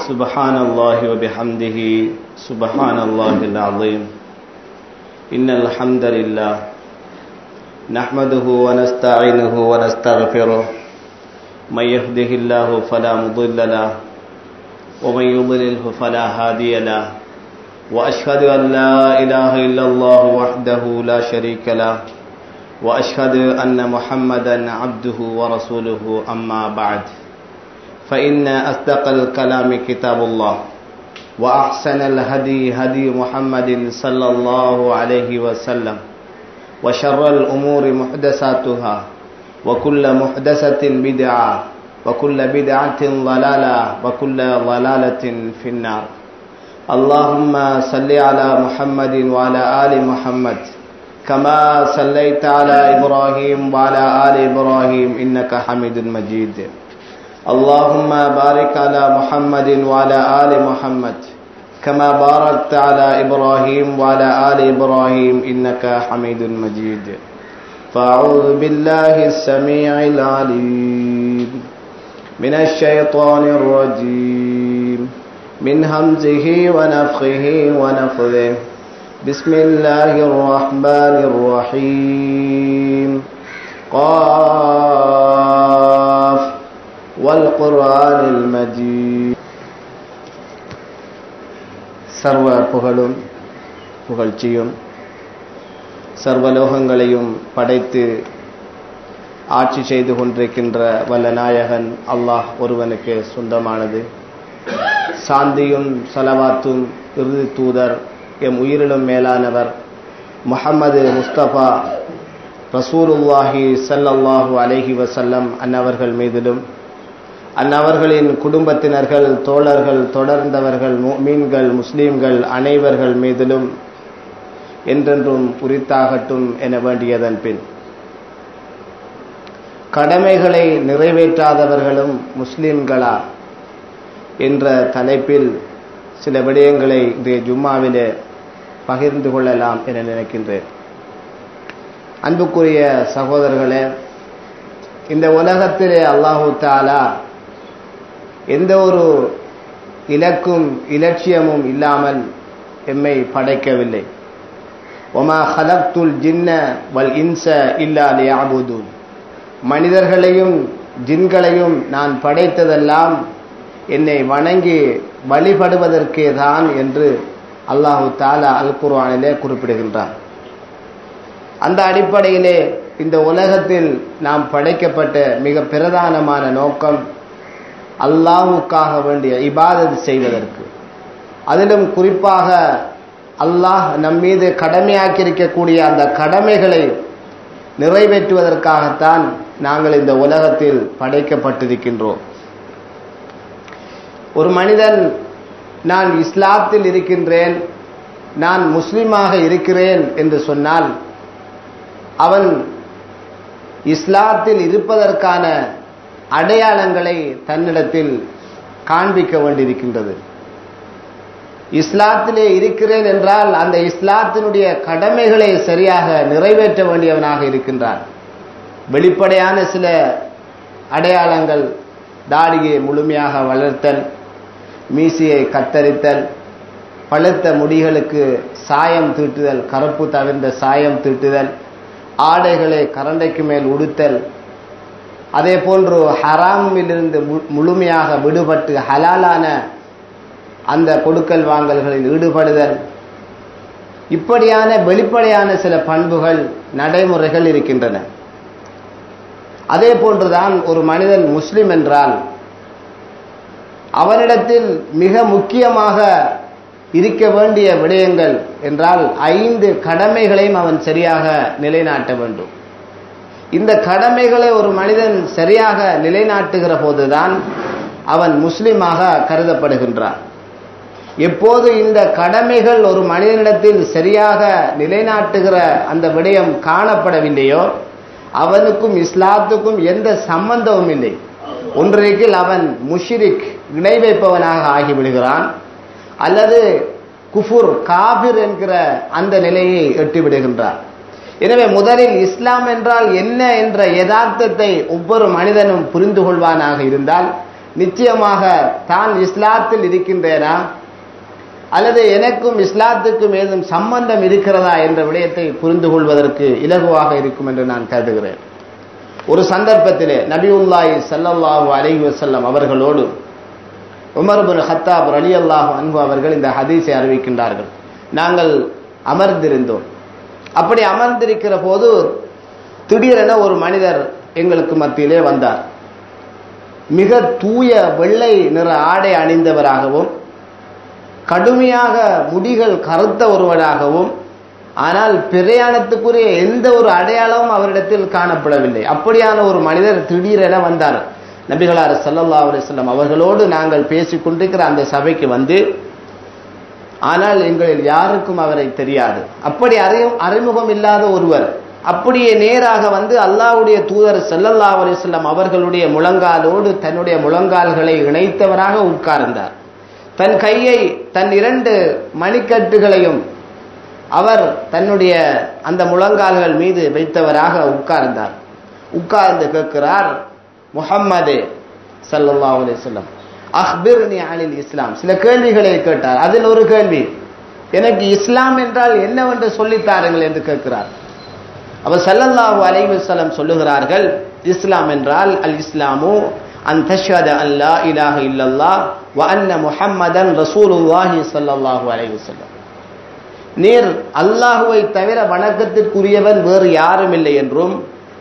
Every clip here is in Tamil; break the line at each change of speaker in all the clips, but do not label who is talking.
سبحان الله وبحمده سبحان الله العظيم إن الحمد لله نحمده ونستعينه ونستغفره من يهده الله فلا مضل له ومن يضلله فلا هادي له وأشهد أن لا إله إلا الله وحده لا شريك له وأشهد أن محمدا عبده ورسوله أما بعد فإن أصدق الكلام كتاب الله وأحسن الهدي هدي محمد صلى الله عليه وسلم وشر الأمور محدثاتها وكل محدثة بدعة وكل بدعة ضلالة وكل ضلالة في النار اللهم صل على محمد وعلى آل محمد كما صليت على إبراهيم وعلى آل إبراهيم إنك حميد مجيد اللهم بارك على محمد وعلى آل محمد كما باركت على إبراهيم وعلى آل إبراهيم إنك حميد مجيد فأعوذ بالله السميع العليم من الشيطان الرجيم من همزه ونفخه ونفذه بسم الله الرحمن الرحيم قاف والقرآن المجيد சர்வ புகழும் புகழ்ச்சியும் சர்வலோகங்களையும் படைத்து ஆட்சி செய்து கொண்டிருக்கின்ற வல்ல நாயகன் அல்லாஹ் ஒருவனுக்கு சொந்தமானது சாந்தியும் சலவாத்தும் இறுதி தூதர் எம் உயிரிலும் மேலானவர் முஹம்மது முஸ்தபா ரசூலுல்லாஹி சல்லல்லாஹு அலைஹி வசல்லம் அன்னவர்கள் மீதிலும் அந்நவர்களின் குடும்பத்தினர்கள் தோழர்கள் தொடர்ந்தவர்கள் மீன்கள் முஸ்லீம்கள் அனைவர்கள் மீதிலும் என்றென்றும் உரித்தாகட்டும் என வேண்டியதன் பின் கடமைகளை நிறைவேற்றாதவர்களும் முஸ்லீம்களா என்ற தலைப்பில் சில விடயங்களை இன்றைய ஜும்மாவிலே பகிர்ந்து கொள்ளலாம் என நினைக்கின்றேன் அன்புக்குரிய சகோதரர்களே இந்த உலகத்திலே அல்லாஹு தாலா எந்த ஒரு இலக்கும் இலட்சியமும் இல்லாமல் எம்மை படைக்கவில்லை ஒமா ஹலக்துல் ஜின்ன வல் இன்ச இல்லா லியாபுதூன் மனிதர்களையும் ஜின்களையும் நான் படைத்ததெல்லாம் என்னை வணங்கி வழிபடுவதற்கே தான் என்று அல்லாஹு தாலா அல் குர்வானிலே குறிப்பிடுகின்றார் அந்த அடிப்படையிலே இந்த உலகத்தில் நாம் படைக்கப்பட்ட மிக பிரதானமான நோக்கம் அல்லாஹுக்காக வேண்டிய இபாதத் செய்வதற்கு அதிலும் குறிப்பாக அல்லாஹ் நம் மீது கடமையாக்கியிருக்கக்கூடிய அந்த கடமைகளை நிறைவேற்றுவதற்காகத்தான் நாங்கள் இந்த உலகத்தில் படைக்கப்பட்டிருக்கின்றோம் ஒரு மனிதன் நான் இஸ்லாத்தில் இருக்கின்றேன் நான் முஸ்லிமாக இருக்கிறேன் என்று சொன்னால் அவன் இஸ்லாத்தில் இருப்பதற்கான அடையாளங்களை தன்னிடத்தில் காண்பிக்க வேண்டியிருக்கின்றது இஸ்லாத்திலே இருக்கிறேன் என்றால் அந்த இஸ்லாத்தினுடைய கடமைகளை சரியாக நிறைவேற்ற வேண்டியவனாக இருக்கின்றான் வெளிப்படையான சில அடையாளங்கள் தாடியை முழுமையாக வளர்த்தல் மீசியை கத்தரித்தல் பழுத்த முடிகளுக்கு சாயம் தீட்டுதல் கருப்பு தவிர்ந்த சாயம் தீட்டுதல் ஆடைகளை கரண்டைக்கு மேல் உடுத்தல் அதே போன்று ஹராமிலிருந்து முழுமையாக விடுபட்டு ஹலாலான அந்த கொடுக்கல் வாங்கல்களில் ஈடுபடுதல் இப்படியான வெளிப்படையான சில பண்புகள் நடைமுறைகள் இருக்கின்றன அதே போன்றுதான் ஒரு மனிதன் முஸ்லிம் என்றால் அவனிடத்தில் மிக முக்கியமாக இருக்க வேண்டிய விடயங்கள் என்றால் ஐந்து கடமைகளையும் அவன் சரியாக நிலைநாட்ட வேண்டும் இந்த கடமைகளை ஒரு மனிதன் சரியாக நிலைநாட்டுகிற போதுதான் அவன் முஸ்லிமாக கருதப்படுகின்றான் எப்போது இந்த கடமைகள் ஒரு மனிதனிடத்தில் சரியாக நிலைநாட்டுகிற அந்த விடயம் காணப்படவில்லையோ அவனுக்கும் இஸ்லாத்துக்கும் எந்த சம்பந்தமும் இல்லை ஒன்றைக்கில் அவன் முஷிரிக் இணை வைப்பவனாக ஆகிவிடுகிறான் அல்லது குஃபுர் காபிர் என்கிற அந்த நிலையை எட்டிவிடுகின்றார் எனவே முதலில் இஸ்லாம் என்றால் என்ன என்ற யதார்த்தத்தை ஒவ்வொரு மனிதனும் புரிந்து கொள்வானாக இருந்தால் நிச்சயமாக தான் இஸ்லாத்தில் இருக்கின்றேனா அல்லது எனக்கும் இஸ்லாத்துக்கும் ஏதும் சம்பந்தம் இருக்கிறதா என்ற விடயத்தை புரிந்து கொள்வதற்கு இலகுவாக இருக்கும் என்று நான் கருதுகிறேன் ஒரு சந்தர்ப்பத்திலே நபியுல்லாஹி ஸல்லல்லாஹு அலைஹி வஸல்லம் அவர்களோடு உமர் பின் ஹத்தாப் ரலியல்லாஹு அன்ஹு அவர்கள் இந்த ஹதீஸை அறிவிக்கின்றார்கள் நாங்கள் அமர்ந்திருந்தோம் அப்படி அமர்ந்திருக்கிற போது திடீரென ஒரு மனிதர் எங்களுக்கு மத்தியிலே வந்தார் மிக தூய வெள்ளை நிற ஆடை அணிந்தவராகவும் கடுமையாக முடிகள் கருத்த ஒருவராகவும் ஆனால் பிரயாணத்துக்குரிய எந்த ஒரு அடையாளமும் அவரிடத்தில் காணப்படவில்லை அப்படியான ஒரு மனிதர் திடீரென வந்தார் நபிகளார் சல்லல்லா அலிஸ்லாம் அவர்களோடு நாங்கள் பேசிக் கொண்டிருக்கிற அந்த சபைக்கு வந்து ஆனால் எங்களில் யாருக்கும் அவரை தெரியாது அப்படி அறியும் அறிமுகம் இல்லாத ஒருவர் அப்படியே நேராக வந்து அல்லாவுடைய தூதர் சல்லல்லா அலிஸ்லாம் அவர்களுடைய முழங்காலோடு தன்னுடைய முழங்கால்களை இணைத்தவராக உட்கார்ந்தார் தன் கையை தன் இரண்டு மணிக்கட்டுகளையும் அவர் தன்னுடைய அந்த முழங்கால்கள் மீது வைத்தவராக உட்கார்ந்தார் உட்கார்ந்து கேட்கிறார் முஹம்மது சல்லல்லா அலிஸ்லாம் அஹ்பிர்னி அலில் இஸ்லாம் சில கேள்விகளை கேட்டார் அதில் ஒரு கேள்வி எனக்கு இஸ்லாம் என்றால் என்னவென்று சொல்லித்தாருங்கள் என்று கேட்கிறார் அவர் சல்லல்லாஹு அலைஹி வஸல்லம் சொல்லுகிறார்கள் இஸ்லாம் என்றால் அல் இஸ்லாமு அன் தஷ்ஹத அன் லா இலாஹ இல்லல்லாஹ் வ அன்ன முஹம்மதன் ரசூலுல்லாஹி ஸல்லல்லாஹு அலைஹி வஸல்லம் நீர் அல்லாஹுவை தவிர வணக்கத்திற்குரியவன் வேறு யாரும் இல்லை என்றும்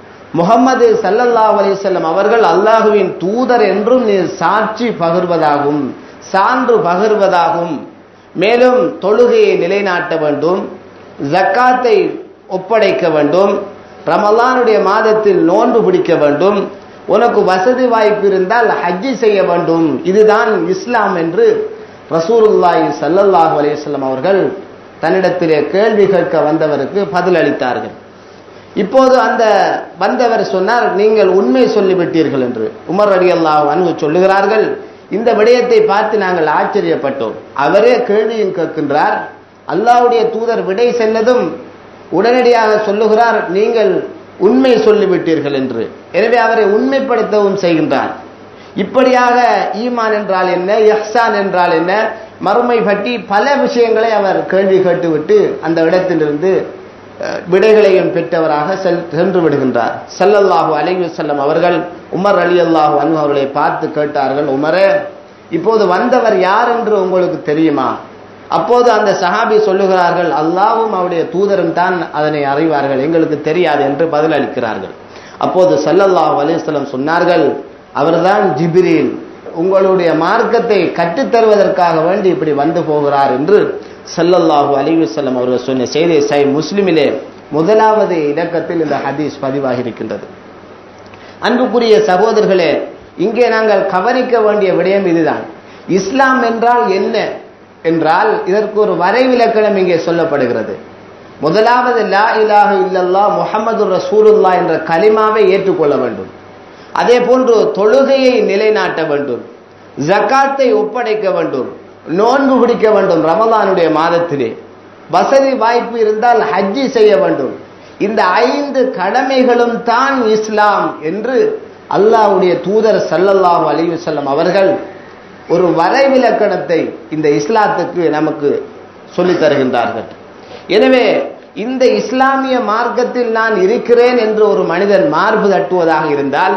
முகமது சல்லல்லாஹு அலிசல்லம் அவர்கள் அல்லாஹுவின் தூதர் என்றும் நீர் சாட்சி பகிர்வதாகும் சான்று பகிர்வதாகும் மேலும் தொழுகையை நிலைநாட்ட வேண்டும் ஜக்காத்தை ஒப்படைக்க வேண்டும் ரமலானுடைய மாதத்தில் நோன்பு பிடிக்க வேண்டும் உனக்கு வசதி வாய்ப்பு இருந்தால் ஹஜ்ஜி செய்ய வேண்டும் இதுதான் இஸ்லாம் என்று ரசூலுல்லாஹி சல்லல்லாஹு அலிஸ்லாம் அவர்கள் தன்னிடத்திலே கேள்வி கேட்க வந்தவருக்கு பதில் அளித்தார்கள் இப்போது அந்த வந்தவர் சொன்னார் நீங்கள் உண்மை சொல்லிவிட்டீர்கள் என்று உமர் அலி அல்லாஹ் அன்பு சொல்லுகிறார்கள் இந்த விடயத்தை பார்த்து நாங்கள் ஆச்சரியப்பட்டோம் அவரே கேள்வியும் கேட்கின்றார் அல்லாவுடைய தூதர் விடை சென்னதும் உடனடியாக சொல்லுகிறார் நீங்கள் உண்மை சொல்லிவிட்டீர்கள் என்று எனவே அவரை உண்மைப்படுத்தவும் செய்கின்றார் இப்படியாக ஈமான் என்றால் என்ன யஹ்சான் என்றால் என்ன மறுமை பற்றி பல விஷயங்களை அவர் கேள்வி கேட்டுவிட்டு அந்த இடத்திலிருந்து விடைகளையும் பெற்றவராக சென்று விடுகின்றார் சல்லல்லாஹு அலைஹி செல்லம் அவர்கள் உமர் அலி அல்லாஹு அனு அவர்களை பார்த்து கேட்டார்கள் உமரே இப்போது வந்தவர் யார் என்று உங்களுக்கு தெரியுமா அப்போது அந்த சஹாபி சொல்லுகிறார்கள் அல்லாவும் அவருடைய தூதரும் தான் அதனை அறிவார்கள் எங்களுக்கு தெரியாது என்று பதில் அளிக்கிறார்கள் அப்போது சல்லல்லாஹு அலிஸ்லம் சொன்னார்கள் அவர்தான் ஜிபிரில் உங்களுடைய மார்க்கத்தை கற்றுத்தருவதற்காக வேண்டி இப்படி வந்து போகிறார் என்று சல்லல்லாஹு அலிவசல்லம் அவர்கள் சொன்ன செய்தி சை முஸ்லிமிலே முதலாவது இலக்கத்தில் இந்த ஹதீஸ் பதிவாகி இருக்கின்றது அன்புக்குரிய சகோதரர்களே இங்கே நாங்கள் கவனிக்க வேண்டிய விடயம் இதுதான் இஸ்லாம் என்றால் என்ன என்றால் இதற்கு ஒரு வரைவிலக்கணம் இங்கே சொல்லப்படுகிறது முதலாவது லா இலாஹ இல்லல்லா முஹம்மது ரசூலுல்லா என்ற கலிமாவை ஏற்றுக்கொள்ள வேண்டும் அதே போன்று தொழுகையை நிலைநாட்ட வேண்டும் ஜக்காத்தை ஒப்படைக்க வேண்டும் நோன்பு பிடிக்க வேண்டும் ரமலானுடைய மாதத்திலே வசதி வாய்ப்பு இருந்தால் ஹஜ்ஜி செய்ய வேண்டும் இந்த ஐந்து கடமைகளும் தான் இஸ்லாம் என்று அல்லாஹ்வுடைய தூதர் சல்லல்லாஹு அலைஹி வஸல்லம் அவர்கள் ஒரு வரைவிலக்கணத்தை இந்த இஸ்லாத்துக்கு நமக்கு சொல்லித் தருகின்றார்கள் எனவே இந்த இஸ்லாமிய மார்க்கத்தில் நான் இருக்கிறேன் என்று ஒரு மனிதன் மார்பு தட்டுவதாக இருந்தால்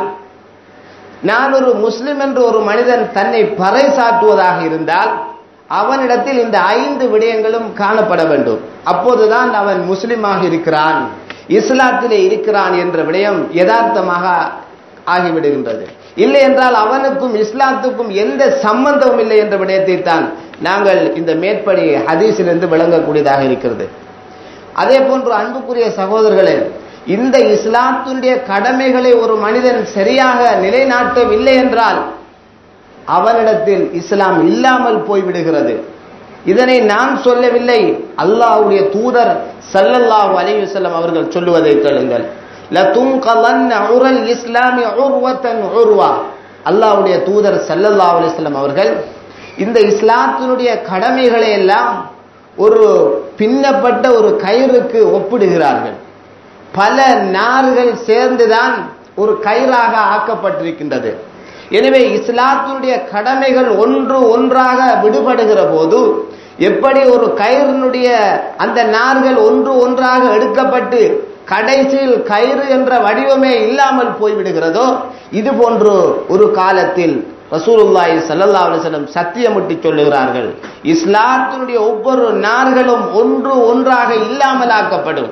நான் ஒரு முஸ்லிம் என்று ஒரு மனிதன் தன்னை பறைசாட்டுவதாக இருந்தால் அவனிடத்தில் இந்த ஐந்து விடயங்களும் காணப்பட வேண்டும் அப்போதுதான் அவன் முஸ்லிமாக இருக்கிறான் இஸ்லாத்திலே இருக்கிறான் என்ற விடயம் யதார்த்தமாக ஆகிவிடுகின்றது இல்லை என்றால் அவனுக்கும் இஸ்லாத்துக்கும் எந்த சம்பந்தமும் இல்லை என்ற விடயத்தை தான் நாங்கள் இந்த மேற்படி ஹதீஸிலிருந்து விளங்கக்கூடியதாக இருக்கிறது அதே போன்று அன்புக்குரிய சகோதரர்களே இந்த இஸ்லாத்தினுடைய கடமைகளை ஒரு மனிதன் சரியாக நிலைநாட்டவில்லை என்றால் அவனிடத்தில் இஸ்லாம் இல்லாமல் போய்விடுகிறது இதனை நான் சொல்லவில்லை அல்லாஹ்வுடைய தூதர் சல்லல்லாஹு அலைஹி வஸல்லம் அவர்கள் சொல்லுவதை கேளுங்கள் லதுன்கலன்ன உரல் இஸ்லாமி உர்வத்தன் உர்வா அல்லாஹ்வுடைய தூதர் சல்லல்லாஹு அலைஹி வஸல்லம் அவர்கள் இந்த இஸ்லாத்தினுடைய கடமைகளை எல்லாம் ஒரு பின்னப்பட்ட ஒரு கயிறுக்கு ஒப்பிடுகிறார்கள் பல நார்கள் சேர்ந்துதான் ஒரு கயிறாக ஆக்கப்பட்டிருக்கின்றது எனவே இஸ்லாத்தினுடைய கடமைகள் ஒன்று ஒன்றாக விடுபடுகிற போது எப்படி ஒரு கயிறினுடைய அந்த நார்கள் ஒன்று ஒன்றாக எடுக்கப்பட்டு கடைசியில் கயிறு என்ற வடிவமே இல்லாமல் போய்விடுகிறதோ இது போன்று ஒரு காலத்தில் ரசூலுல்லாஹி ஸல்லல்லாஹு அலைஹி வஸல்லம் சத்தியமிட்டு சொல்லுகிறார்கள் இஸ்லாத்தினுடைய ஒவ்வொரு நார்களும் ஒன்று ஒன்றாக இல்லாமலாக்கப்படும்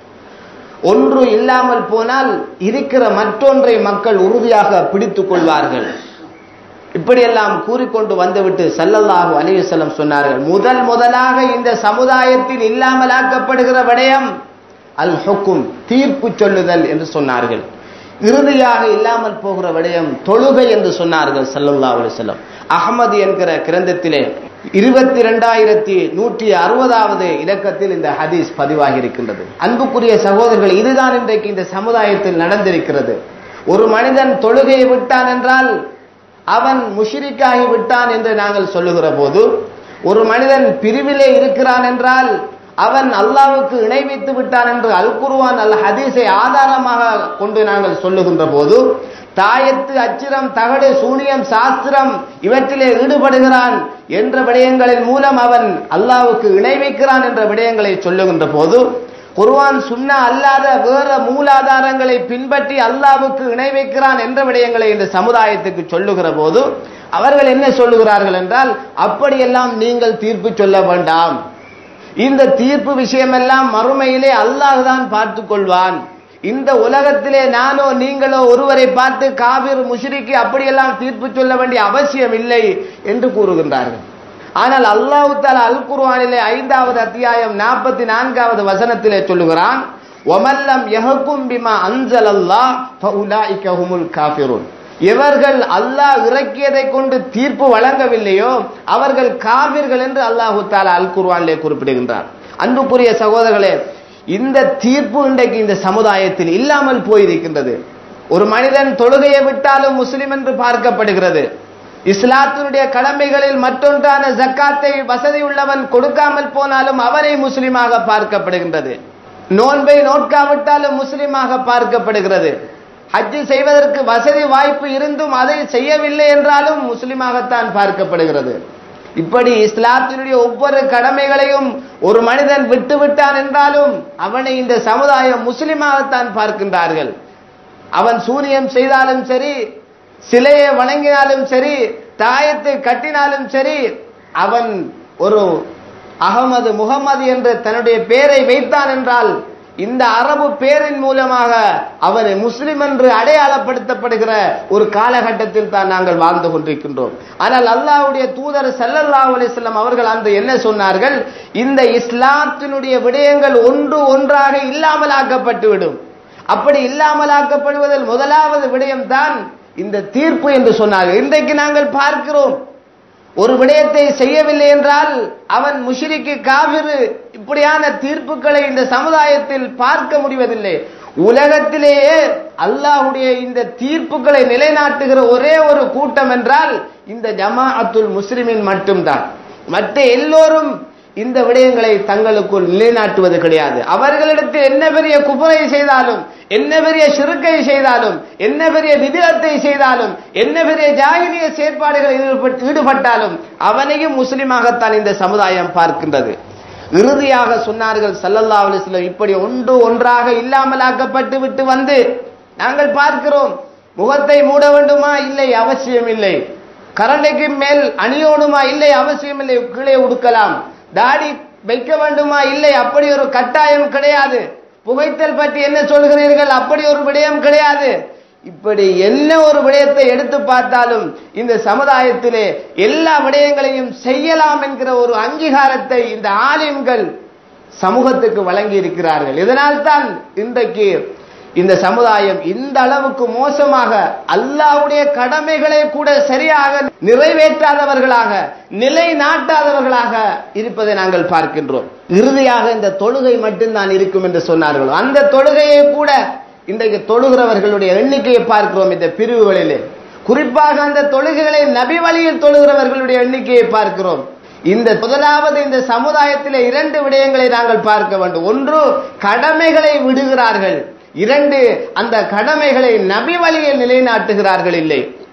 ஒன்று இல்லாமல் போனால் இருக்கிற மற்றொன்றை மக்கள் உறுதியாக பிடித்துக் கொள்வார்கள் இப்படியெல்லாம் கூறிக்கொண்டு வந்துவிட்டு சல்லல்லாஹு அலிவசல்லம் சொன்னார்கள் முதல் முதலாக இந்த சமுதாயத்தில் இல்லாமலாக்கப்படுகிற விடயம் அல் ஹுக்கும் தீர்ப்பு சொல்லுதல் என்று சொன்னார்கள் இறுதியாக இல்லாமல் போகிற விடயம் தொழுகை என்று சொன்னார்கள் சல்லல்லாஹு அலிவசல்லம் அகமது என்கிற கிரந்தத்திலே இருபத்தி இரண்டாயிரத்தி நூற்றி அறுபதாவது இலக்கத்தில் இந்த ஹதீஸ் பதிவாகி இருக்கின்றது அன்புக்குரிய சகோதரர்கள் இதுதான் இன்றைக்கு இந்த சமுதாயத்தில் நடந்திருக்கிறது ஒரு மனிதன் தொழுகையை விட்டான் என்றால் அவன் முஷிரிக்காகி விட்டான் என்று நாங்கள் சொல்லுகிற போது ஒரு மனிதன் பிரிவிலே இருக்கிறான் என்றால் அவன் அல்லாவுக்கு இணை வைத்து விட்டான் என்று அல் குருவான் அல் ஹதீஸை ஆதாரமாக கொண்டு நாங்கள் சொல்லுகின்ற போது தாயத்து அச்சிரம் தகடு சூனியம் சாஸ்திரம் இவற்றிலே ஈடுபடுகிறான் என்ற விடயங்களின் மூலம் அவன் அல்லாவுக்கு இணை வைக்கிறான் என்ற விடயங்களை சொல்லுகின்ற போது குர்வான் சுன்னா அல்லாத வேற மூலாதாரங்களை பின்பற்றி அல்லாவுக்கு இணை வைக்கிறான் என்ற விடயங்களை இந்த சமுதாயத்துக்கு சொல்லுகிற போது அவர்கள் என்ன சொல்லுகிறார்கள் என்றால் அப்படியெல்லாம் நீங்கள் தீர்ப்பு சொல்ல வேண்டாம் இந்த தீர்ப்பு விஷயமெல்லாம் மறுமையிலே அல்லாஹ் தான் பார்த்துக் கொள்வான் இந்த உலகத்திலே நானோ நீங்களோ ஒருவரை பார்த்து காவிர் முஷ்ரிக்கு அப்படியெல்லாம் தீர்ப்பு சொல்ல வேண்டிய அவசியம் இல்லை என்று கூறுகின்றார்கள் ஆனால் அல்லாஹு தாலா அல் குர்ஆனிலே ஐந்தாவது அத்தியாயம் நாற்பத்தி நான்காவது வசனத்திலே சொல்லுகிறான் ஒமல்லம் யஹக்கும் பிமா அன்சல் அல்லாஹ் ஃபஉலாயிக ஹுமுல் காஃபிரூன் எவர்கள் அல்லாஹ் இறக்கியதை கொண்டு தீர்ப்பு வழங்கவில்லையோ அவர்கள் காவிர்கள் என்று அல்லாஹு தாலா அல் குர்ஆனிலே குறிப்பிடுகின்றார் அன்புக்குரிய சகோதரர்களே இந்த தீர்ப்பு இன்றைக்கு இந்த சமுதாயத்தில் இல்லாமல் போயிருக்கின்றது ஒரு மனிதன் தொழுகையை விட்டாலும் முஸ்லிம் என்று பார்க்கப்படுகிறது இஸ்லாத்தினுடைய கடமைகளில் மற்றொன்றான ஜக்காத்தை வசதி உள்ளவன் கொடுக்காமல் போனாலும் அவனை முஸ்லிமாக பார்க்கப்படுகின்றது நோன்பை நோட்காவிட்டாலும் முஸ்லிமாக பார்க்கப்படுகிறது ஹஜ்ஜு செய்வதற்கு வசதி வாய்ப்பு இருந்தும் அதை செய்யவில்லை என்றாலும் முஸ்லிமாகத்தான் பார்க்கப்படுகிறது இப்படி இஸ்லாத்தினுடைய ஒவ்வொரு கடமைகளையும் ஒரு மனிதன் விட்டு விட்டான் என்றாலும் அவனை இந்த சமுதாயம் முஸ்லிமாகத்தான் பார்க்கின்றார்கள் அவன் சூனியம் செய்தாலும் சரி சிலையை வணங்கினாலும் சரி தாயத்தை கட்டினாலும் சரி அவன் ஒரு அகமது முகமது என்று தன்னுடைய பெயரை வைத்தான் என்றால் இந்த அரபு பேரின் மூலமாக அவர் முஸ்லிம் என்று அடையாளப்படுத்தப்படுகிற ஒரு காலகட்டத்தில் தான் நாங்கள் வாழ்ந்து கொண்டிருக்கின்றோம் ஆனால் அல்லாஹ்வுடைய தூதர் ஸல்லல்லாஹு அலைஹி வஸல்லம் அவர்கள் அந்த என்ன சொன்னார்கள் இந்த இஸ்லாத்தினுடைய விடயங்கள் ஒன்று ஒன்றாக இல்லாமலாக்கப்பட்டு விடும் அப்படி இல்லாமலாக்கப்படுவதில் முதலாவது விடயம் தான் இந்த தீர்ப்பு என்று சொன்னார்கள் இன்றைக்கு நாங்கள் பார்க்கிறோம் ஒரு விடயத்தை செய்யவில்லை என்றால் அவன் முஷிரிக்கு காவிரு இப்படியான தீர்ப்புகளை இந்த சமுதாயத்தில் பார்க்க முடிவதில்லை உலகத்திலேயே அல்லாஹுடைய இந்த தீர்ப்புகளை நிலைநாட்டுகிற ஒரே ஒரு கூட்டம் என்றால் இந்த ஜமாஅத்துல் முஸ்லிமின் மட்டும்தான் மற்ற எல்லோரும் இந்த விடயங்களை தங்களுக்குள் நிலைநாட்டுவது கிடையாது அவர்களிடத்தில் என்ன பெரிய குபரை செய்தாலும் என்ன பெரிய சிறுக்கை செய்தாலும் என்ன பெரிய விதத்தை செய்தாலும் என்ன பெரிய ஜாகிரிய செயற்பாடுகளில் ஈடுபட்டாலும் அவனையும் முஸ்லிமாகத்தான் இந்த சமுதாயம் பார்க்கின்றது இறுதியாக சொன்னார்கள் சல்லல்லா அலிஸ்லம் இப்படி ஒன்று ஒன்றாக இல்லாமலாக்கப்பட்டு விட்டு வந்து நாங்கள் பார்க்கிறோம் முகத்தை மூட வேண்டுமா இல்லை அவசியம் இல்லை கரண்டைக்கு மேல் அணியோடுமா இல்லை அவசியம் இல்லை கீழே உடுக்கலாம் தாடி வைக்க வேண்டுமா இல்லை அப்படி ஒரு கட்டாயம் கிடையாது புகைத்தல் பற்றி என்ன சொல்கிறீர்கள் அப்படி ஒரு விடயம் கிடையாது இப்படி என்ன ஒரு விடயத்தை எடுத்து பார்த்தாலும் இந்த சமுதாயத்திலே எல்லா விடயங்களையும் செய்யலாம் என்கிற ஒரு அங்கீகாரத்தை இந்த ஆலயங்கள் சமூகத்துக்கு வழங்கி இருக்கிறார்கள் இதனால் தான் இன்றைக்கு இந்த சமுதாயம் இந்த அளவுக்கு மோசமாக அல்லாவுடைய கடமைகளை கூட சரியாக நிறைவேற்றாதவர்களாக நிலை நாட்டாதவர்களாக இருப்பதை நாங்கள் பார்க்கின்றோம் இறுதியாக இந்த தொழுகை மட்டும்தான் இருக்கும் என்று சொன்னார்கள் அந்த தொழுகையை கூட இன்றைக்கு தொழுகிறவர்களுடைய எண்ணிக்கையை பார்க்கிறோம் இந்த பிரிவுகளிலே குறிப்பாக அந்த தொழுகைகளை நபி வழியில் தொழுகிறவர்களுடைய எண்ணிக்கையை பார்க்கிறோம் இந்த முதலாவது இந்த சமுதாயத்திலே இரண்டு விடயங்களை நாங்கள் பார்க்க வேண்டும் ஒன்று கடமைகளை விடுகிறார்கள் இரண்டு அந்த கடமைகளை நபி வழியில் நிலைநாட்டுகிறார்கள் இல்லை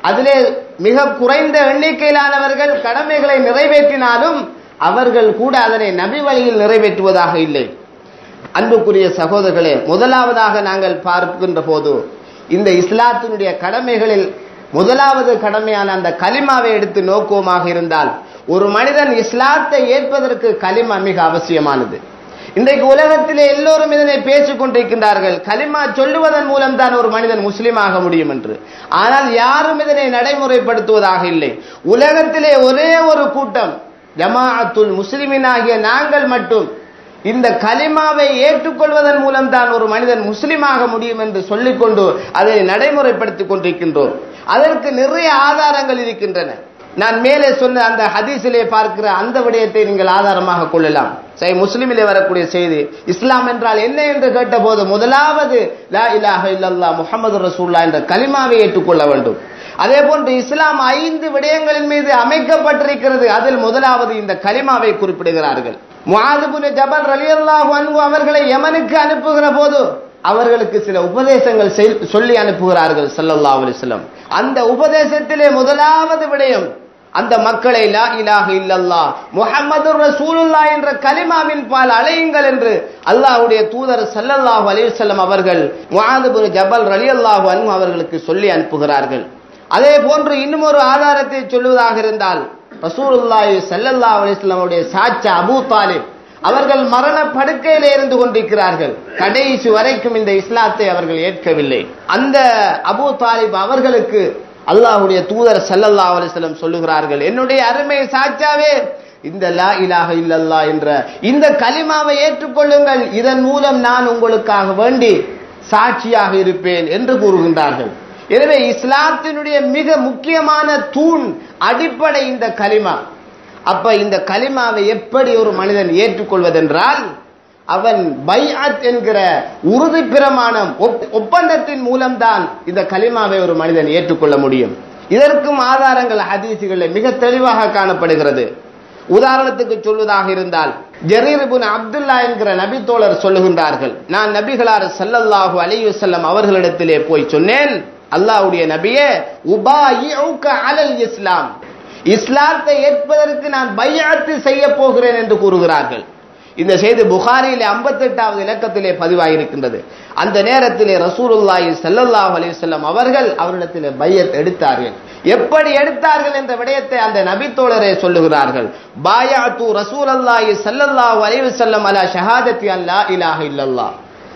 அதிலே மிக குறைந்த எண்ணிக்கையிலானவர்கள் கடமைகளை நிறைவேற்றினாலும் அவர்கள் கூட அதனை நபி வழியில் நிறைவேற்றுவதாக இல்லை அன்புக்குரிய சகோதரர்களே முதலாவதாக நாங்கள் பார்க்கின்ற போது இந்த இஸ்லாத்தினுடைய கடமைகளில் முதலாவது கடமையான அந்த கலிமாவை எடுத்து நோக்குவமாக இருந்தால் ஒரு மனிதன் இஸ்லாத்தை ஏற்பதற்கு கலிமா மிக அவசியமானது இன்றைக்கு உலகத்திலே எல்லோரும் இதனை பேசிக் கொண்டிருக்கின்றார்கள் கலிமா சொல்லுவதன் மூலம் தான் ஒரு மனிதன் முஸ்லீமாக முடியும் என்று ஆனால் யாரும் இதனை நடைமுறைப்படுத்துவதாக இல்லை உலகத்திலே ஒரே ஒரு கூட்டம் ஜமாஅத்துல் முஸ்லிமின் ஆகிய நாங்கள் மட்டும் இந்த கலிமாவை ஏற்றுக்கொள்வதன் மூலம் தான் ஒரு மனிதன் முஸ்லிமாக முடியும் என்று சொல்லிக்கொண்டு அதை நடைமுறைப்படுத்திக் கொண்டிருக்கின்றோம் அதற்கு நிறைய ஆதாரங்கள் இருக்கின்றன நான் மேலே சொன்ன அந்த ஹதீஸிலே பார்க்கிற அந்த விடயத்தை நீங்கள் ஆதாரமாக கொள்ளலாம் சரி முஸ்லிமிலே வரக்கூடிய செய்தி இஸ்லாம் என்றால் என்ன என்று கேட்டபோது முதலாவது லா இலாஹ இல்லல்லா முஹம்மது ரசூல்லா என்ற கலிமாவை ஏற்றுக்கொள்ள வேண்டும் அதே போன்று இஸ்லாம் ஐந்து விடயங்களின் மீது அமைக்கப்பட்டிருக்கிறது அதில் முதலாவது இந்த கலிமாவை குறிப்பிடுகிறார்கள் முஆதுபுன் ஜபல் ரலியல்லாஹு அன்ஹு அவர்களை யமனுக்கு அனுப்புகிற போது அவர்களுக்கு சில உபதேசங்கள் சொல்லி அனுப்புகிறார்கள் ஸல்லல்லாஹு அலைஹி வஸல்லம் அந்த உபதேசத்திலே முதலாவது விடயம் அந்த மக்களை லா இலாஹ இல்லல்லா முஹம்மது ரசூலுல்லா என்ற கலிமாவின் பால் அலையுங்கள் என்று அல்லாஹ்வுடைய தூதர் ஸல்லல்லாஹு அலைஹி வஸல்லம் அவர்கள் முஆதுபுன் ஜபல் ரலியல்லாஹு அன்ஹு அவர்களுக்கு சொல்லி அனுப்புகிறார்கள் அதே போன்று இன்னும் ஒரு ஆதாரத்தை சொல்லுவதாக இருந்தால் ரசூலுல்லாஹி ஸல்லல்லாஹு அலைஹி வஸல்லமுடைய சாச்சா அபூ தாலிப் அவர்கள் மரண படுக்கையிலே இருந்து கொண்டிருக்கிறார்கள் கடைசி வரைக்கும் இந்த இஸ்லாத்தை அவர்கள் ஏற்கவில்லை அந்த அபூ தாலிப் அவர்களுக்கு அல்லாஹ்வுடைய தூதர் ஸல்லல்லாஹு அலைஹி வஸல்லம் சொல்லுகிறார்கள் என்னுடைய அருமை சாச்சாவே இந்த லா இலாஹ இல்லல்லா என்ற இந்த கலிமாவை ஏற்றுக்கொள்ளுங்கள் இதன் மூலம் நான் உங்களுக்காக வேண்டி சாட்சியாக இருப்பேன் என்று கூறுகின்றார்கள் எனவே இஸ்லாத்தினுடைய மிக முக்கியமான தூண் அடிப்படை இந்த கலிமா அப்ப இந்த கலிமாவை எப்படி ஒரு மனிதன் ஏற்றுக்கொள்வதென்றால் அவன் பைஅத் என்கிற உறுதி பிரமாணம் ஒப்பந்தத்தின் மூலம்தான் இந்த கலிமாவை ஒரு மனிதன் ஏற்றுக்கொள்ள முடியும் இதற்கும் ஆதாரங்கள் ஹதீசுகளில் மிக தெளிவாக காணப்படுகிறது உதாரணத்துக்கு சொல்வதாக இருந்தால் ஜரீர்புன் அப்துல்லா என்கிற நபி தோழர் சொல்லுகின்றார்கள் நான் நபிகளார் சல்லல்லாஹு அலைஹி வஸல்லம் அவர்களிடத்திலே போய் சொன்னேன் அல்லாஹ்வுடைய நபியே உபாயிஉக அலல் இஸ்லாம் இஸ்லாத்தை ஏற்பதற்கு நான் பையாத்து செய்ய போகிறேன் என்று கூறுகிறார்கள் இந்த செய்தி புகாரியிலே ஐம்பத்தெட்டாவது இலக்கத்திலே பதிவாகியிருக்கின்றது அந்த நேரத்திலே ரசூலுல்லாஹி ஸல்லல்லாஹு அலைஹி வஸல்லம் அவர்கள் அவரிடத்திலே பையத் எடுத்தார்கள் எப்படி எடுத்தார்கள் என்ற விடயத்தை அந்த நபித்தோழரே சொல்லுகிறார்கள் பாயாத்து ரசூலல்லாஹி ஸல்லல்லாஹு அலைஹி வஸல்லம் அலா ஷஹாதத்தி அன் லா இலாஹ இல்லல்லாஹ்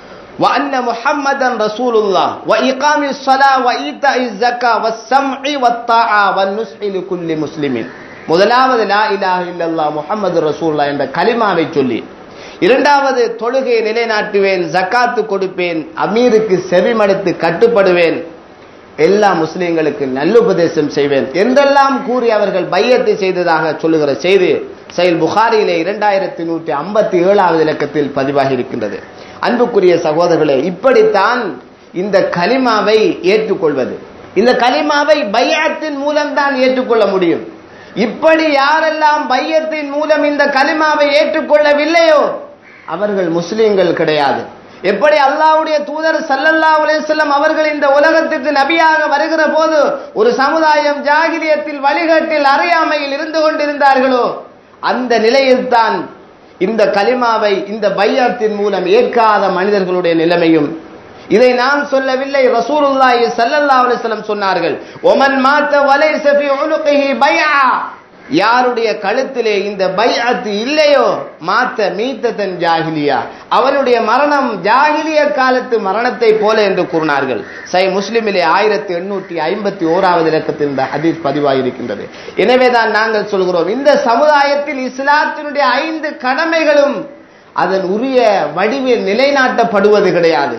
وأن محمدا رسول الله وإقام الصلاة وإيتاء الزكاة والسمع والطاعة والنصح لكل مسلم முதலாவது லா இலாஹ இல்லல்லா முஹம்மது ரசூல்லா என்ற கலிமாவை சொல்லி இரண்டாவது தொழுகை நிலைநாட்டுவேன் ஜக்காத்து கொடுப்பேன் அமீருக்கு செவிமடுத்து கட்டுப்படுவேன் எல்லா முஸ்லிம்களுக்கு நல்லுபதேசம் செய்வேன் என்றெல்லாம் கூறி அவர்கள் பையத்தை செய்ததாக சொல்லுகிற செய்தி செயல் புகாரியிலே இரண்டாயிரத்தி நூற்றி ஐம்பத்தி ஏழாவது இலக்கத்தில் பதிவாகி இருக்கின்றது அன்புக்குரிய சகோதரர்களே இப்படித்தான் இந்த கலிமாவை ஏற்றுக்கொள்வது இந்த கலிமாவை பையத்தின் மூலம்தான் ஏற்றுக்கொள்ள முடியும் இப்படி யாரெல்லாம் பையத்தின் மூலம் இந்த கலிமாவை ஏற்றுக்கொள்ளவில்லையோ அவர்கள் முஸ்லிம்கள் கிடையாது எப்படி அல்லாஹ்வுடைய தூதர் சல்லல்லாஹு அலைஹி வஸல்லம் அவர்கள் இந்த உலகத்திற்கு நபியாக வருகிற போது ஒரு சமுதாயம் ஜாகிலியத்தில் வழிகாட்டில் அறியாமையில் இருந்து கொண்டிருந்தார்களோ அந்த நிலையில்தான் இந்த கலிமாவை இந்த பையத்தின் மூலம் ஏற்காத மனிதர்களுடைய நிலைமையும் இதை நான் சொல்லவில்லை ரசூலுல்லாஹி ஸல்லல்லாஹு அலைஹி வஸல்லம் சொன்னார்கள் ஒமன் மாத்த வலைஸ ஃபீ உனுகிஹி பைஆ யாருடைய கழுத்திலே இந்த பைஅத் இல்லையோ மாத்த மீத்ததன் ஜாகிலியா அவனுடைய மரணம் ஜாகிலிய காலத்து மரணத்தை போல என்று கூறினார்கள் சை முஸ்லிமிலே ஆயிரத்தி எண்ணூற்றி ஐம்பத்தி ஓராவது இலக்கத்தில் இந்த ஹதீஸ் பதிவாயிருக்கின்றது எனவேதான் நாங்கள் சொல்கிறோம் இந்த சமுதாயத்தில் இஸ்லாத்தினுடைய ஐந்து கடமைகளும் அதன் உரிய வடிவில் நிலைநாட்டப்படுவது கிடையாது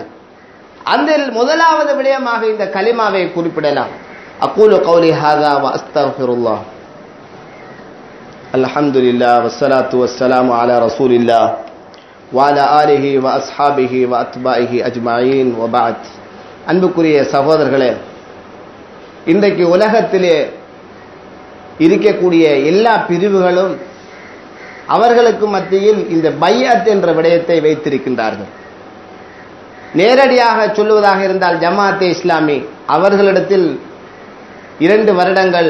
அதில் முதலாவது விடயமாக இந்த கலிமாவை குறிப்பிடலாம் அக்கூலு கௌலி ஹாதா வ அஸ்தஃபிருல்லாஹ் الحمد لله والصلاة والسلام على رسول الله وعلى آله وأصحابه وأتباعه أجمعين وبعد அன்புக்குரிய சகோதரர்களே இன்றைக்கு உலகத்திலே இருக்கக்கூடிய எல்லா பிரிவுகளும் அவர்களுக்கு மத்தியில் இந்த பையத் என்ற விடயத்தை வைத்திருக்கின்றார்கள் நேரடியாக சொல்லுவதாக இருந்தால் ஜமாத்தே இஸ்லாமி அவர்களிடத்தில் இரண்டு வருடங்கள்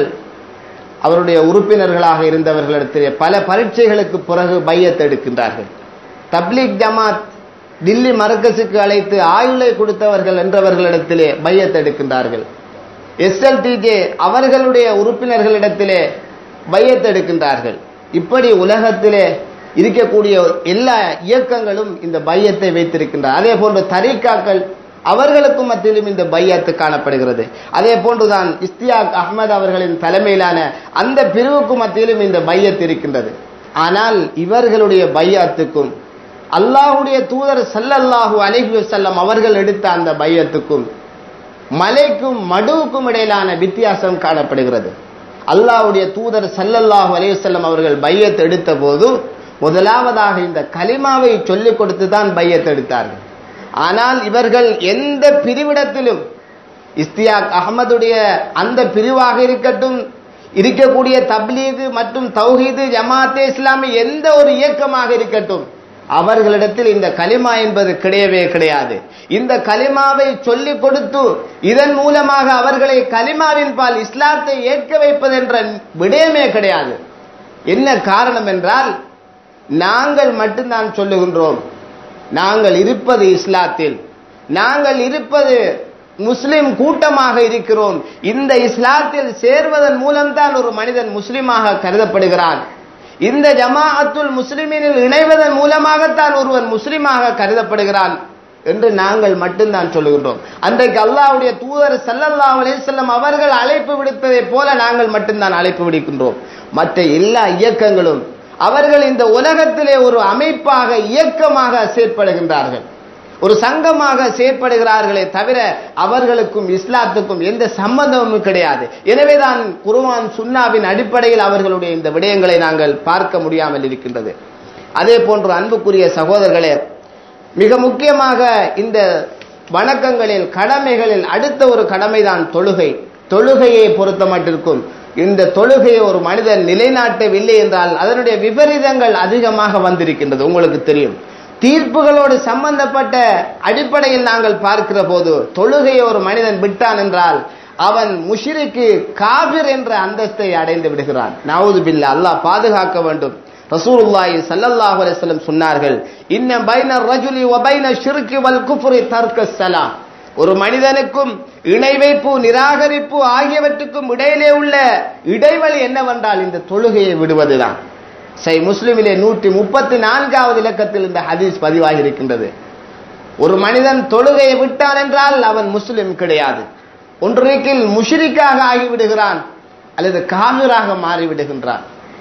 அவருடைய உறுப்பினர்களாக இருந்தவர்களிடத்திலே பல பரீட்சைகளுக்கு பிறகு பையத் எடுக்கின்றார்கள் தப்லீக் ஜமாத் தில்லி மரக்கசுக்கு அழைத்து ஆயுளை கொடுத்தவர்கள் என்றவர்களிடத்திலே பையத் எடுக்கின்றார்கள் எஸ்எல்டிஜே அவர்களுடைய உறுப்பினர்களிடத்திலே பையத் எடுக்கின்றார்கள் இப்படி உலகத்திலே இருக்கக்கூடிய எல்லா இயக்கங்களும் இந்த பையத்தை வைத்திருக்கின்றன அதே போன்று தரீக்காக்கள் அவர்களுக்கும் மத்தியிலும் இந்த பையத்து காணப்படுகிறது அதே போன்றுதான் இஸ்தியாக் அஹ்மத் அவர்களின் தலைமையிலான அந்த பிரிவுக்கு மத்தியிலும் இந்த பையத் இருக்கின்றது ஆனால் இவர்களுடைய பையாத்துக்கும் அல்லாஹுடைய தூதர் சல்லல்லாஹு அலைஹி வஸல்லம் அவர்கள் எடுத்த அந்த பையத்துக்கும் மலைக்கும் மடுவுக்கும் இடையிலான வித்தியாசம் காணப்படுகிறது அல்லாஹ்வுடைய தூதர் சல்லல்லாஹு அலைஹி வஸல்லம் அவர்கள் பையத் எடுத்த போது முதலாவதாக இந்த கலிமாவை சொல்லிக் கொடுத்து தான் பையத் எடுத்தார்கள் ஆனால் இவர்கள் எந்த பிரிவிடத்திலும் இஸ்தியாக் அகமதுடைய அந்த பிரிவாக இருக்கட்டும் இருக்கக்கூடிய தப்லீகு மற்றும் தௌஹீது ஜமாத்தே இஸ்லாமி எந்த ஒரு இயக்கமாக இருக்கட்டும் அவர்களிடத்தில் இந்த கலிமா என்பது கிடையவே கிடையாது இந்த கலிமாவை சொல்லிக் கொடுத்து இதன் மூலமாக அவர்களை கலிமாவின் பால் இஸ்லாத்தை ஏற்க வைப்பது என்ற விடயமே கிடையாது என்ன காரணம் என்றால் நாங்கள் மட்டும்தான் சொல்லுகின்றோம் நாங்கள் இருப்பது இஸ்லாத்தில் நாங்கள் இருப்பது முஸ்லிம் கூட்டமாக இருக்கிறோம் இந்த இஸ்லாத்தில் சேர்வதன் மூலம்தான் ஒரு மனிதன் முஸ்லிமாக கருதப்படுகிறான் இந்த ஜமாஅத்துல் முஸ்லிமினில் இணைவதன் மூலமாகத்தான் ஒருவன் முஸ்லிமாக கருதப்படுகிறான் என்று நாங்கள் மட்டும்தான் சொல்லுகின்றோம் அன்றைக்கு அல்லாஹ்வுடைய தூதர் ஸல்லல்லாஹு அலைஹி வஸல்லம் அவர்கள் அழைப்பு விடுத்ததைப் போல நாங்கள் மட்டும்தான் அழைப்பு விடுக்கின்றோம் மற்ற எல்லா இயக்கங்களும் அவர்கள் இந்த உலகத்திலே ஒரு அமைப்பாக இயக்கமாக செயற்படுகின்றார்கள் ஒரு சங்கமாக செயற்படுகிறார்களே தவிர அவர்களுக்கும் இஸ்லாத்துக்கும் எந்த சம்பந்தமும் கிடையாது எனவேதான் குருவான் சுன்னாவின் அடிப்படையில் அவர்களுடைய இந்த விடயங்களை நாங்கள் பார்க்க முடியாமல் இருக்கின்றது அதே போன்று அன்புக்குரிய சகோதரர்களே மிக முக்கியமாக இந்த வணக்கங்களில் கடமைகளில் அடுத்த ஒரு கடமைதான் தொழுகை தொழுகையை பொறுத்தமட்டிற்கும் இந்த தொழுகையை ஒரு மனிதன் நிலைநாட்டவில்லை என்றால் அதனுடைய விபரீதங்கள் அதிகமாக வந்திருக்கின்றது உங்களுக்கு தெரியும் தீர்ப்புகளோடு சம்பந்தப்பட்ட அடிப்படையில் நாங்கள் பார்க்கிற போது தொழுகையை ஒரு மனிதன் விட்டான் என்றால் அவன் முஷிருக்கு காபிர் என்ற அந்தஸ்தை அடைந்து விடுகிறான் நாவுது பில்லா அல்லாஹ் பாதுகாக்க வேண்டும் ரசூலுல்லாஹி ஸல்லல்லாஹு அலைஹி வஸல்லம் சொன்னார்கள் இன்ன பைன ரஜுலி வ பைன ஷிர்கி வல் குஃப்ரி தர்க்க ஸலாம் ஒரு மனிதனுக்கும் இணை வைப்பு நிராகரிப்பு ஆகியவற்றுக்கும் இடையிலே உள்ள இடைவெளி என்னவென்றால் இந்த தொழுகையை விடுவதுதான் சை முஸ்லிமிலே நூற்றி முப்பத்தி நான்காவது இலக்கத்தில் இந்த ஹதீஸ் பதிவாகி இருக்கின்றது ஒரு மனிதன் தொழுகையை விட்டான் என்றால் அவன் முஸ்லிம் கிடையாது ஒன்றைக்கில் முஷிரிக்காக ஆகிவிடுகிறான் அல்லது காவிராக மாறிவிடுகின்றான்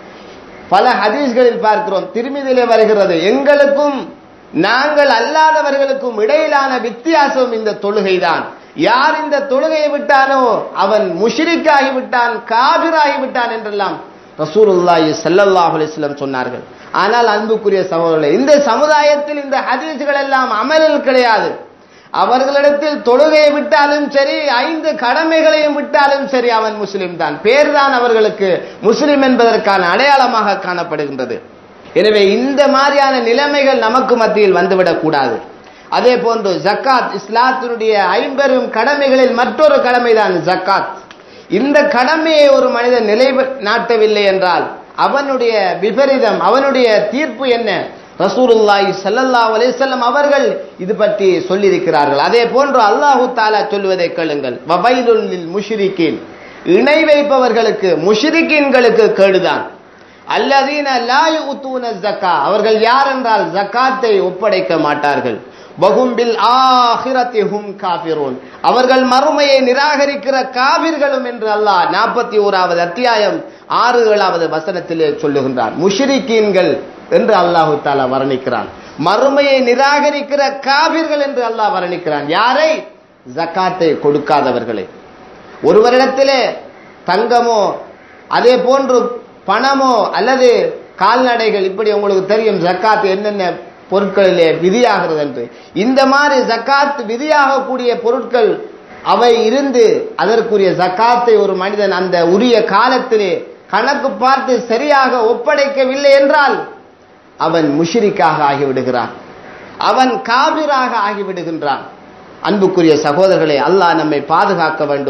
பல ஹதீஸ்களில் பார்க்கிறோம் திருமிதிலே வருகிறது எங்களுக்கும் நாங்கள் அல்லாதவர்களுக்கும் இடையிலான வித்தியாசம் இந்த தொழுகைதான் யார் இந்த தொழுகையை விட்டானோ அவன் முஷிரிக்காகி விட்டான் காபிராகி விட்டான் என்றெல்லாம் ரசூலுல்லாஹி ஸல்லல்லாஹு அலைஹி வஸல்லம் சொன்னார்கள் ஆனால் அன்புக்குரிய சகோதரர்களே இந்த சமுதாயத்தில் இந்த ஹதீஸ்கள் எல்லாம் அமலில் கிடையாது அவர்களிடத்தில் தொழுகையை விட்டாலும் சரி ஐந்து கடமைகளையும் விட்டாலும் சரி அவன் முஸ்லிம் தான் பேர் தான் அவர்களுக்கு முஸ்லிம் என்பதற்கான அடையாளமாக காணப்படுகின்றது எனவே இந்த மாதிரியான நிலைமைகள் நமக்கு மத்தியில் வந்துவிடக் கூடாது அதே போன்று ஜக்காத் இஸ்லாத்தினுடைய ஐம்பெரும் கடமைகளில் மற்றொரு கடமைதான் ஜக்காத் இந்த கடமையை ஒரு மனிதன் நிலை நாட்டவில்லை என்றால் அவனுடைய விபரீதம் அவனுடைய தீர்ப்பு என்ன ரசூலுல்லாஹி ஸல்லல்லாஹு அலைஹி வஸல்லம் அவர்கள் இது பற்றி சொல்லியிருக்கிறார்கள் அதே போன்று அல்லாஹு தாலா சொல்வதை கேளுங்கள் வபைலுல் லில் முஷ்ரிக்கீன் இணை வைப்பவர்களுக்கு முஷ்ரிக்கீன்களுக்கு கேடுதான் அல்லதீன லா யுத்தூன ஜக்கா அவர்கள் யார் என்றால் ஜக்காத்தை ஒப்படைக்க மாட்டார்கள் வகும்பில் ஆஹிரத்தி ஹும் காபிரூன் அவர்கள் மறுமையை நிராகரிக்கிற காபிர்களும் என்று அல்லாஹ் நாற்பத்தி ஓராவது அத்தியாயம் ஆறு ஏழாவது வசனத்திலே சொல்லுகின்றான் முஷ்ரிக்கீன்கள் என்று அல்லாஹு தாலா வர்ணிக்கிறான் மறுமையை நிராகரிக்கிற காபிர்கள் என்று அல்லாஹ் வர்ணிக்கிறான் யாரை ஜக்காத்தை கொடுக்காதவர்களை ஒருவரிடத்திலே தங்கமோ அதே போன்று பணமோ அல்லது கால்நடைகள் இப்படி உங்களுக்கு தெரியும் ஜக்காத் என்னென்ன பொருட்களிலே விதியாகிறது என்று இந்த மாதிரி ஜக்காத் விதியாகக்கூடிய பொருட்கள் அவை இருந்து அதற்குரிய ஜக்காத்தை ஒரு மனிதன் அந்த உரிய காலத்திலே கணக்கு பார்த்து சரியாக ஒப்படைக்கவில்லை என்றால் அவன் முஷிரிக்காக ஆகிவிடுகிறான் அவன் காபிராக ஆகிவிடுகின்றான் அன்புக்குரிய சகோதரர்களே அல்லாஹ் நம்மை பாதுகாக்க வேண்டும்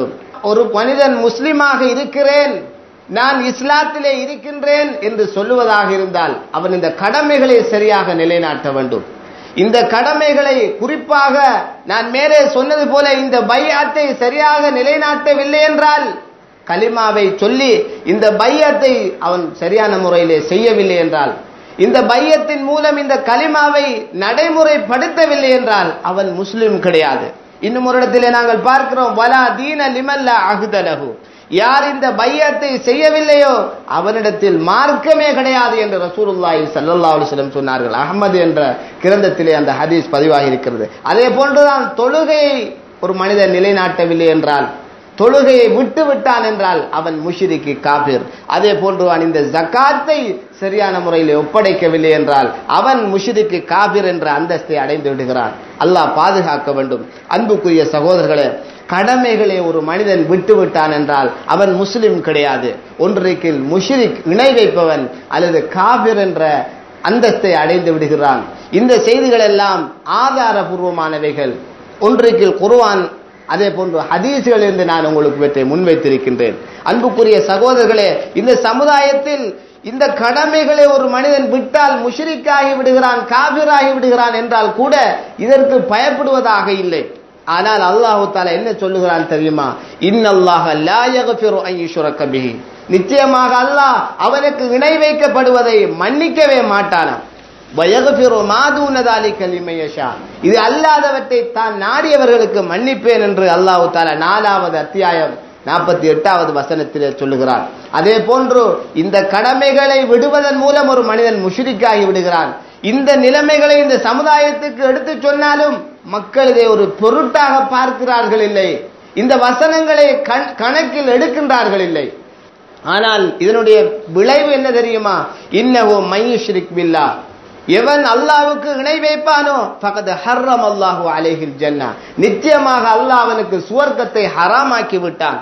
ஒரு மனிதன் முஸ்லிமாக இருக்கிறேன் நான் இஸ்லாத்திலே இருக்கின்றேன் என்று சொல்லுவதாக இருந்தால் அவன் இந்த கடமைகளை சரியாக நிலைநாட்ட வேண்டும் இந்த கடமைகளை குறிப்பாக நான் மேலே சொன்னது போல இந்த பையாத்தை சரியாக நிலைநாட்டவில்லை என்றால் கலிமாவை சொல்லி இந்த பையத்தை அவன் சரியான முறையிலே செய்யவில்லை என்றால் இந்த பையத்தின் மூலம் இந்த கலிமாவை நடைமுறைப்படுத்தவில்லை என்றால் அவன் முஸ்லிம் கிடையாது இன்னும் ஒரு இடத்திலே நாங்கள் பார்க்கிறோம் வலா தீன லிமல்ல அகுதலகு யார் இந்த பையத்தை செய்யவில்லையோ அவனிடத்தில் மார்க்கமே கிடையாது என்று ரசூலுல்லாஹி ஸல்லல்லாஹு அலைஹி வஸல்லம் சொன்னார்கள் அகமது என்ற கிரந்தத்திலே அந்த ஹதீஸ் பதிவாகி இருக்கிறது அதே போன்றுதான் தொழுகையை ஒரு மனிதன் நிலைநாட்டவில்லை என்றால் தொழுகையை விட்டு விட்டான் என்றால் அவன் முஷிரிக்கு காபிர் அதே போன்று அவன் இந்த ஜக்காத்தை சரியான முறையில் ஒப்படைக்கவில்லை என்றால் அவன் முஷிரிக்கு காபிர் என்ற அந்தஸ்தை அடைந்து விடுகிறான் அல்லாஹ் பாதுகாக்க வேண்டும் அன்புக்குரிய சகோதரர்களே கடமைகளை ஒரு மனிதன் விட்டு விட்டான் என்றால் அவன் முஸ்லிம் கிடையாது ஒன்றைக்கு முஷிரிக் இணை வைப்பவன் அல்லது காபிர் என்ற அந்தஸ்தை அடைந்து விடுகிறான் இந்த செய்திகள் எல்லாம் ஆதாரபூர்வமானவைகள் ஒன்றைக்கு குர்ஆன் அதே போன்று ஹதீஸ்களிலிருந்து நான் உங்களுக்கு இவற்றை முன்வைத்திருக்கின்றேன் அன்புக்குரிய சகோதரர்களே இந்த சமுதாயத்தில் இந்த கடமைகளை ஒரு மனிதன் விட்டால் முஷிரிக்காகி விடுகிறான் காபிராகி விடுகிறான் என்றால் கூட இதற்கு பயப்படுவதாக இல்லை ஆனால் அல்லாஹு தாலா என்ன சொல்லுகிறான் தெரியுமா இன்னல்லாஹ லா யக்ஃபிரு அன் யுஷ்ரக பிஹி நிச்சயமாக அல்லாஹ் அவனுக்கு இணை வைக்கப்படுவதை மன்னிக்கவே மாட்டானாம் வயகுபிரு மாதூனதாலி கலிமையஷா இது அல்லாதவற்றை தான் நாடியவர்களுக்கு மன்னிப்பேன் என்று அல்லாஹு தாலா நாலாவது அத்தியாயம் நாற்பத்தி எட்டாவது வசனத்திலே சொல்லுகிறான் அதே போன்று இந்த கடமைகளை விடுவதன் மூலம் ஒரு மனிதன் முஷிரிக்காகி விடுகிறான் இந்த நிலைமைகளை இந்த சமுதாயத்துக்கு எடுத்து சொன்னாலும் மக்கள் இதை ஒரு பொருட்டாக பார்க்கிறார்கள் இல்லை இந்த வசனங்களை கணக்கில் எடுக்கின்றார்கள் இல்லை ஆனால் இதனுடைய விளைவு என்ன தெரியுமா இன்னவோ மையுஷ்ரிக் பில்லா எவன் அல்லாவுக்கு இணை வைப்பானோ பகது ஹர்ரம் அல்லாஹு அலைஹில் ஜன்னா நிச்சயமாக அல்லாஹ் அவனுக்கு சுவர்க்கத்தை ஹராமாக்கி விட்டான்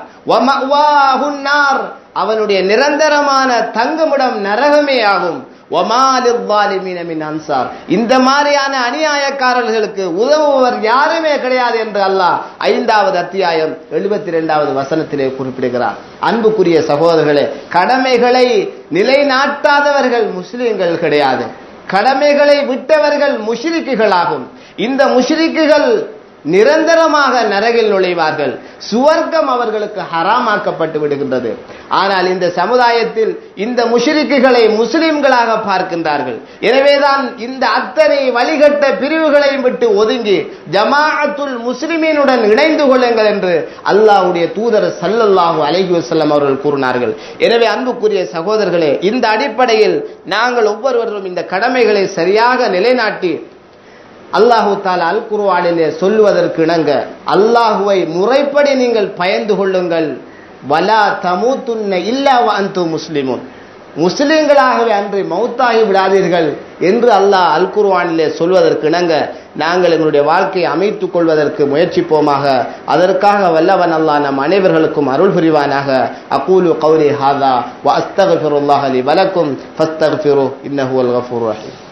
அவனுடைய நிரந்தரமான தங்குமிடம் நரகமே ஆகும் அன்சார் இந்த மாதிரியான அநியாயக்காரர்களுக்கு உதவுவர் யாருமே கிடையாது என்று அல்லாஹ் ஐந்தாவது அத்தியாயம் எழுபத்தி இரண்டாவது வசனத்திலே குறிப்பிடுகிறார் அன்புக்குரிய சகோதரர்களே கடமைகளை நிலைநாட்டாதவர்கள் முஸ்லிம்கள் கிடையாது கடமைகளை விட்டவர்கள் முஷ்ரிக்குகளாகும் இந்த முஷ்ரிக்குகள் நிரந்தரமாக நரகில் நுழைவார்கள் சுவர்க்கம் அவர்களுக்கு ஹராமாக்கப்பட்டு விடுகின்றது ஆனால் இந்த சமுதாயத்தில் இந்த முஷ்ரிக்குகளை முஸ்லிம்களாக பார்க்கின்றார்கள் எனவேதான் இந்த அத்தனை வழிகட்ட பிரிவுகளையும் விட்டு ஒதுங்கி ஜமாஅத்துல் முஸ்லிமீனுடன் இணைந்து கொள்ளுங்கள் என்று அல்லாஹ்வுடைய தூதர் சல்லல்லாஹு அலைஹி வஸல்லம் அவர்கள் கூறினார்கள் எனவே அன்புக்குரிய சகோதரர்களே இந்த அடிப்படையில் நாங்கள் ஒவ்வொருவரும் இந்த கடமைகளை சரியாக நிலைநாட்டி அல்லாஹு தாலா அல் குர்வானிலே சொல்லுவதற்கு இணங்க அல்லாஹுவை முறைப்படி நீங்கள் பயந்து கொள்ளுங்கள் வலா தமூத்துன்ன இல்லா அந்து முஸ்லிமுன் முஸ்லிம்களாகவே அன்று மௌத்தாகி விடாதீர்கள் என்று அல்லாஹ் அல் குர்வானிலே சொல்வதற்கு இணங்க நாங்கள் எங்களுடைய வாழ்க்கையை அமைத்துக் கொள்வதற்கு முயற்சிப்போமாக அதற்காக வல்லவன் அல்லாஹ் நம் அனைவர்களுக்கும் அருள் புரிவானாக அகூலு கௌரி ஹாதா வ அஸ்தகஃபிருல்லாஹ் லி வலக்கும் ஃபஸ்தகஃபிரு இன்னஹு அல் கஃபூர் ரஹீம்